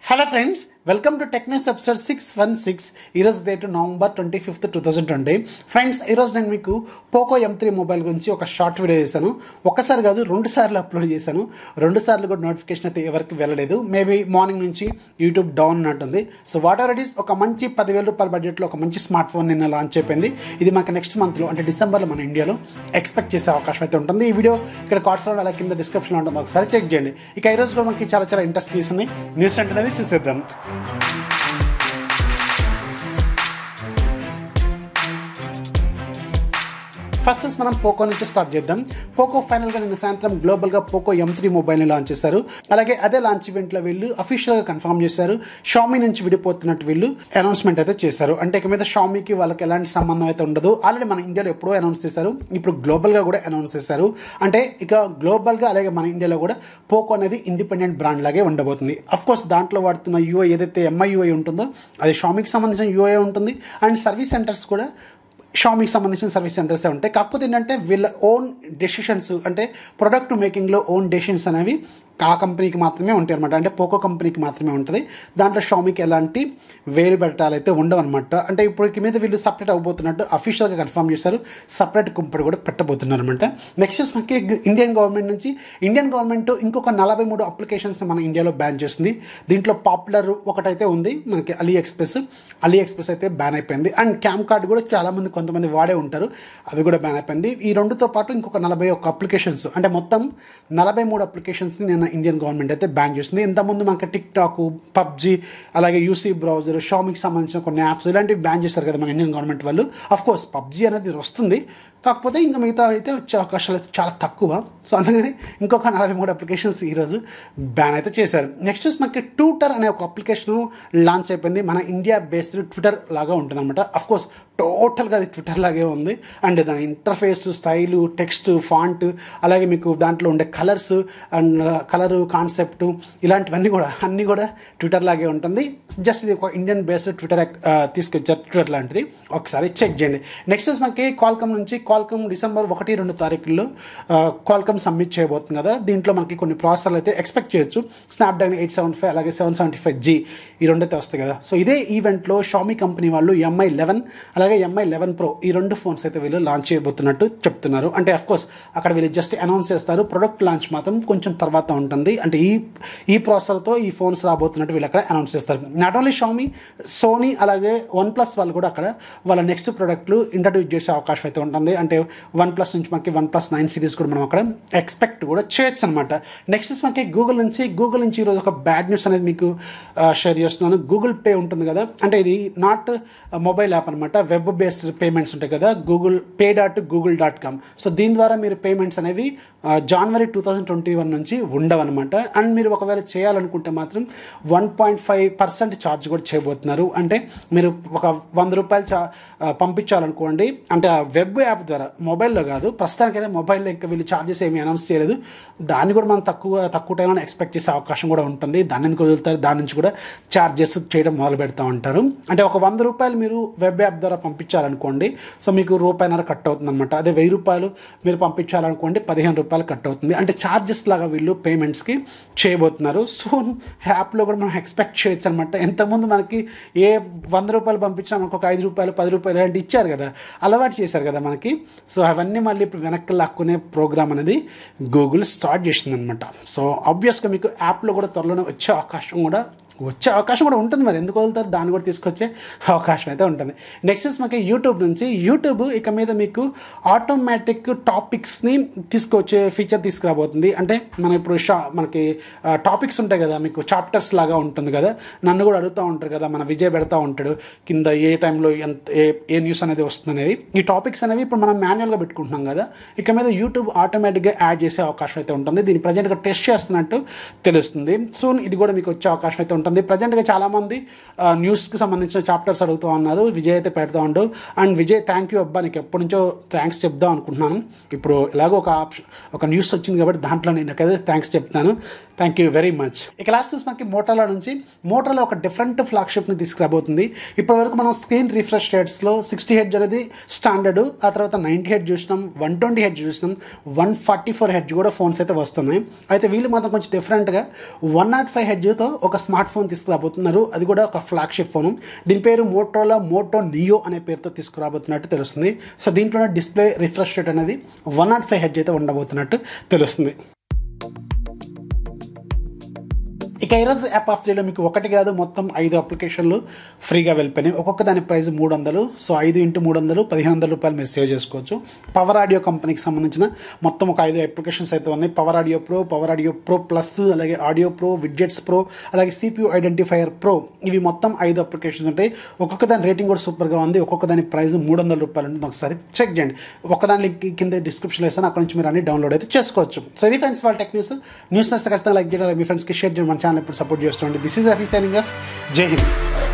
hello friends welcome to technics episode six one six ఈరోజు date November twenty fifth two thousand twenty friends ఈరోజు నేను మీకు Poco M three mobile గురించి ఒక short video చేశాను ఒక్కసారి కాదు రెండు సార్లు అప్లోడ్ చేశాను రెండు సార్లు కూడా నోటిఫికేషన్ అయితే ఎవరికి వెళ్ళలేదు మేబీ మార్నింగ్ నుంచి యూట్యూబ్ డౌన్ ఉన్నట్టుంది so whatever it is ఒక మంచి పదివేల రూపాయల బడ్జెట్లో ఒక మంచి స్మార్ట్ ఫోన్ నిన్న లాంచ్ అయిపోయింది ఇది మాకు నెక్స్ట్ మంత్లో అంటే డిసెంబర్లో మన ఇండియాలో ఎక్స్పెక్ట్ చేసే అవకాశం అయితే ఉంటుంది ఈ వీడియో ఇక్కడ కార్డ్స్ అలా కింద డిస్క్రిప్షన్లో ఉంటుంది ఒకసారి చెక్ చేయండి ఇక ఈ రోజు కూడా మనకి చాలా చాలా ఇంట్రెస్ట్ న్యూస్ ఉన్నాయి న్యూస్ అంటే చూసేద్దాం ఫస్ట్ మనం పోకో నుంచి స్టార్ట్ చేద్దాం పోకో ఫైనల్గా నిన్న సాయంత్రం గ్లోబల్గా పోకో ఎం త్రీ మొబైల్ని లాంచ్ చేశారు అలాగే అదే లాంచ్ ఈవెంట్లో వీళ్ళు అఫీషియల్గా కన్ఫర్మ్ చేశారు షామీ నుంచి విడిపోతున్నట్టు వీళ్ళు అనౌన్స్మెంట్ అయితే చేశారు అంటే ఇక మీద షామీకి వాళ్ళకి ఎలాంటి సంబంధం అయితే ఉండదు ఆల్రెడీ మన ఇండియాలో ఎప్పుడో అనౌన్స్ చేశారు ఇప్పుడు గ్లోబల్గా కూడా అనౌన్స్ చేశారు అంటే ఇక గ్లోబల్గా అలాగే మన ఇండియాలో కూడా పోకో అనేది ఇండిపెండెంట్ బ్రాండ్ లాగే ఉండబోతుంది అఫ్ కోర్స్ దాంట్లో వాడుతున్న యూఐ ఏదైతే ఎంఐ యూఐ ఉంటుందో అది షామీకి సంబంధించిన యూఐ ఉంటుంది అండ్ సర్వీస్ సెంటర్స్ కూడా షామీకి సంబంధించిన సర్వీస్ సెంటర్సే ఉంటాయి కాకపోతే ఏంటంటే వీళ్ళ ఓన్ డెసిషన్స్ అంటే ప్రొడక్ట్ మేకింగ్లో ఓన్ డెసిషన్స్ అనేవి ఆ కంపెనీకి మాత్రమే ఉంటాయి అనమాట అంటే పోకో కంపెనీకి మాత్రమే ఉంటుంది దాంట్లో షామీకి ఎలాంటి వేలు పెట్టాలు అయితే ఉండవు అనమాట అంటే ఇప్పుడు మీద వీళ్ళు సపరేట్ అవబోతున్నట్టు అఫీషియల్గా కన్ఫర్మ్ చేశారు సపరేట్ కుంపడి కూడా పెట్టబోతున్నారు అనమాట నెక్స్ట్ మనకి ఇండియన్ గవర్నమెంట్ నుంచి ఇండియన్ గవర్నమెంట్ ఇంకొక నలభై మూడు అప్లికేషన్స్ని మన ఇండియాలో బ్యాన్ చేస్తుంది దీంట్లో పాపులర్ ఒకటైతే ఉంది మనకి అలీ ఎక్స్ప్రెస్ అలీ ఎక్స్ప్రెస్ అయితే బ్యాన్ అయిపోయింది అండ్ క్యామ్ కార్డ్ కూడా చాలామంది కొంతమంది వాడే ఉంటారు అది కూడా బ్యాన్ అయిపోయింది ఈ రెండుతో పాటు ఇంకొక నలభై ఒక్క అప్లికేషన్స్ అంటే మొత్తం నలభై మూడు అప్లికేషన్స్ని నేను ఇండియన్ గవర్నమెంట్ అయితే బ్యాన్ చేస్తుంది ఇంతకుముందు మనకి టిక్ టాక్ పబ్జీ అలాగే యూసీ బ్రౌజర్ షామికి సంబంధించిన కొన్ని యాప్స్ ఇలాంటివి బ్యాన్ చేస్తారు కదా మన ఇండియన్ గవర్నమెంట్ వాళ్ళు అఫ్ కోర్స్ పబ్జీ అనేది వస్తుంది కాకపోతే ఇంకా మిగతా అయితే వచ్చే అవకాశాలు అయితే చాలా తక్కువ సో అందుకని ఇంకొక నలభై మూడు అప్లికేషన్స్ ఈరోజు బ్యాన్ అయితే చేశారు నెక్స్ట్ మనకి ట్విట్టర్ అనే ఒక అప్లికేషన్ లాంచ్ అయిపోయింది మన ఇండియా బేస్డ్ ట్విట్టర్ లాగా ఉంటుంది అనమాట అఫ్ కోర్స్ టోటల్గా అది ట్విట్టర్ లాగే ఉంది అండ్ దాని ఇంటర్ఫేస్ స్టైలు టెక్స్ట్ ఫాంట్ అలాగే మీకు దాంట్లో ఉండే కలర్స్ అండ్ కలరు కాన్సెప్ట్ ఇలాంటివన్నీ కూడా అన్నీ కూడా ట్విట్టర్ లాగే ఉంటుంది జస్ట్ ఇది ఒక ఇండియన్ బేస్డ్ ట్విట్టర్ తీసుకొచ్చారు ట్విట్టర్ లాంటిది ఒకసారి చెక్ చేయండి నెక్స్ట్ మనకి కాల్కమ్ నుంచి కాల్కమ్ డిసెంబర్ ఒకటి రెండు తారీఖుల్లో కాల్కమ్ సబ్మిట్ చేయబోతుంది కదా దీంట్లో మనకి కొన్ని ప్రాసెసర్లు అయితే ఎక్స్పెక్ట్ చేయొచ్చు స్నాప్డ్రాగన్ ఎయిట్ సెవెన్ ఫైవ్ అలాగే సెవెన్ సెవెంటీ ఫైవ్ జీ ఈ రెండు అయితే వస్తాయి కదా సో ఇదే ఈవెంట్లో షామీ కంపెనీ వాళ్ళు ఎంఐ లెవెన్ అలాగే ఎంఐ లెవెన్ ప్రో ఈ రెండు ఫోన్స్ అయితే వీళ్ళు లాంచ్ చేయబోతున్నట్టు చెప్తున్నారు అంటే అఫ్ కోర్స్ అక్కడ వీళ్ళు జస్ట్ అనౌన్స్ చేస్తారు ప్రొడక్ట్ లాంచ్ మాత్రం కొంచెం తర్వాత ఉంటుంది అంటే ఈ ఈ ప్రాసెసర్తో ఈ ఫోన్స్ రాబోతున్నట్టు వీళ్ళు అక్కడ అనౌన్స్ చేస్తారు నాట్ ఓన్లీ షామీ సోనీ అలాగే వన్ ప్లస్ వాళ్ళు కూడా అక్కడ వాళ్ళ నెక్స్ట్ ప్రోడక్ట్లు ఇంట్రడ్యూస్ చేసే అవకాశం అయితే ఉంటుంది అంటే వన్ ప్లస్ నుంచి మనకి వన్ ప్లస్ నైన్ సిరీస్ కూడా మనం అక్కడ ఎక్స్పెక్ట్ కూడా చేయొచ్చు అనమాట నెక్స్ట్ మనకి గూగుల్ నుంచి గూగుల్ నుంచి ఈరోజు ఒక బ్యాడ్ న్యూస్ అనేది మీకు షేర్ చేస్తున్నాను గూగుల్ పే ఉంటుంది కదా అంటే ఇది నాట్ మొబైల్ యాప్ అనమాట వెబ్ బేస్డ్ పేమెంట్స్ ఉంటాయి కదా Google Pay dot Google dot com so దీని ద్వారా మీరు పేమెంట్స్ అనేవి జనవరి టూ థౌజండ్ ట్వంటీ వన్ నుంచి ఉండవన్నమాట అండ్ మీరు ఒకవేళ చేయాలనుకుంటే మాత్రం one point five percent charge కూడా చేయబోతున్నారు అంటే మీరు ఒక వంద రూపాయలు చా పంపించాలనుకోండి అంటే ఆ వెబ్ యాప్ ద్వారా మొబైల్లో కాదు ప్రస్తుతానికి అయితే మొబైల్లో ఇంకా వీళ్ళు ఛార్జెస్ ఏమీ అనౌన్స్ చేయలేదు దాన్ని కూడా మనం తక్కువ తక్కువ టైంలో ఎక్స్పెక్ట్ చేసే అవకాశం కూడా ఉంటుంది దాన్ని ఎందుకు వదులుతారు దాని నుంచి కూడా ఛార్జెస్ చేయడం మొదలు పెడతా ఉంటారు అంటే ఒక వంద రూపాయలు మీరు వెబ్ యాప్ ద్వారా పంపించాలనుకోండి సో మీకు రూపాయిన్నర కట్ అవుతుంది అనమాట అదే వెయ్యి రూపాయలు మీరు పంపించాలనుకోండి పదిహేను రూపాయలు కట్ అవుతుంది అంటే ఛార్జెస్ లాగా వీళ్ళు పేమెంట్స్కి చేయబోతున్నారు సో యాప్లో కూడా మనం ఎక్స్పెక్ట్ చేయొచ్చు అనమాట ఎంతమంది మనకి ఏ వంద రూపాయలు పంపించినా మనకు ఒక ఐదు రూపాయలు పది రూపాయలు ఇలాంటి ఇచ్చారు కదా అలవాటు చేశారు కదా మనకి సో అవన్నీ మళ్ళీ ఇప్పుడు వెనక్కి లాక్కునే ప్రోగ్రామ్ అనేది గూగుల్ స్టార్ట్ చేసిందనమాట సో ఆబ్వియస్గా మీకు యాప్లో కూడా త్వరలోనే వచ్చే అవకాశం కూడా వచ్చే అవకాశం కూడా ఉంటుంది మరి ఎందుకు వదులుతారు దాన్ని కూడా తీసుకొచ్చే అవకాశం అయితే ఉంటుంది నెక్స్ట్ మనకి యూట్యూబ్ నుంచి యూట్యూబ్ ఇక మీద మీకు ఆటోమేటిక్ టాపిక్స్ని తీసుకొచ్చే ఫీచర్ తీసుకురాబోతుంది అంటే మనం ఇప్పుడు షా మనకి టాపిక్స్ ఉంటాయి కదా మీకు చాప్టర్స్ లాగా ఉంటుంది కదా నన్ను కూడా అడుగుతూ ఉంటారు కదా మన విజయ్ పెడతా ఉంటాడు కింద ఏ టైంలో ఎంత ఏ ఏ న్యూస్ అనేది వస్తుంది అనేది ఈ టాపిక్స్ అనేవి ఇప్పుడు మనం మాన్యువల్గా పెట్టుకుంటున్నాం కదా ఇక మీద యూట్యూబ్ ఆటోమేటిక్గా యాడ్ చేసే అవకాశం అయితే ఉంటుంది దీన్ని ప్రజెంట్గా టెస్ట్ చేస్తున్నట్టు తెలుస్తుంది సూన్ ఇది కూడా మీకు వచ్చే అవకాశం అయితే ఉంటుంది ప్రజెంట్గా చాలామంది న్యూస్కి సంబంధించిన చాప్టర్స్ అడుగుతూ ఉన్నారు విజయ్ అయితే పెడతా ఉండు అండ్ విజయ్ థ్యాంక్ యూ అబ్బా నీకు ఎప్పటి నుంచో థ్యాంక్స్ చెప్దాం అనుకుంటున్నాను ఇప్పుడు ఎలాగో ఒక ఆప్షన్ ఒక న్యూస్ వచ్చింది కాబట్టి దాంట్లో నేను నాకైతే థ్యాంక్స్ చెప్తాను థ్యాంక్ యూ వెరీ మచ్ ఇక లాస్ట్ న్యూస్ మనకి మోటోలో నుంచి మోటోలో ఒక డిఫరెంట్ ఫ్లాగ్షిప్ని తీసుకురాబోతుంది ఇప్పటి వరకు మనం స్క్రీన్ రిఫ్రెష్ రేట్స్లో సిక్స్టీ హెడ్జ్ అనేది స్టాండర్డ్ ఆ తర్వాత నైంటీ హెడ్ చూసినాం వన్ ట్వంటీ హెడ్ చూసినాం వన్ ఫార్టీ ఫోర్ హెడ్ కూడా ఫోన్స్ అయితే వస్తున్నాయి అయితే వీళ్ళు మాత్రం కొంచెం డిఫరెంట్గా వన్ నాట్ ఫైవ్ హెడ్జ్తో ఒక స్మార్ట్ ఫోన్ ఫోన్ తీసుకురాబోతున్నారు అది కూడా ఒక ఫ్లాగ్షిప్ ఫోన్ దీని పేరు మోటోలా మోటో నియో అనే పేరుతో తీసుకురాబోతున్నట్టు తెలుస్తుంది సో దీంట్లోనే డిస్ప్లే రిఫ్రెష్ రేట్ అనేది వన్ నాట్ ఫైవ్ హెడ్ అయితే ఉండబోతున్నట్టు తెలుస్తుంది ఇక ఈరోజు యాప్ ఆఫ్ త్రీలో మీకు ఒకటి కాదు మొత్తం ఐదు అప్లికేషన్లు ఫ్రీగా వెళ్ళిపోయినాయి ఒక్కొక్క దాని ప్రైస్ మూడు వందలు సో ఐదు ఇంటూ మూడు వందలు పదిహేను వందల రూపాయలు మీరు సేవ్ చేసుకోవచ్చు పవర్ ఆడియో కంపెనీకి సంబంధించిన మొత్తం ఒక ఐదు అప్లికేషన్స్ అయితే ఉన్నాయి power audio pro power audio pro plus అలాగే ఆడియో ప్రో విడ్జెట్స్ ప్రో అలాగే సిపియూ ఐడెంటిఫైయర్ ప్రో ఇవి మొత్తం ఐదు అప్లికేషన్స్ ఉంటాయి ఒక్కొక్క దాని రేటింగ్ కూడా సూపర్గా ఉంది ఒక్కొక్క దాని ప్రైస్ మూడు వందల రూపాయలు ఉంటుంది ఒకసారి చెక్ చేయండి ఒక్కదాని లింక్ కింద డిస్క్రిప్షన్లో వేస్తాను అక్కడ నుంచి మీరు అన్ని డౌన్లోడ్ అయితే చేసుకోవచ్చు సో ఇది ఫ్రెండ్స్ వాళ్ళ టెక్ న్యూస్ న్యూస్ నస్తే ఖచ్చితంగా లైక్ చేయాలి మీ ఫ్రెండ్స్కి షేర్ చేయండి మన ఛానల్ ఇప్పుడు సపోర్ట్ చేస్తుండండి this is Afi signing off జై హింద్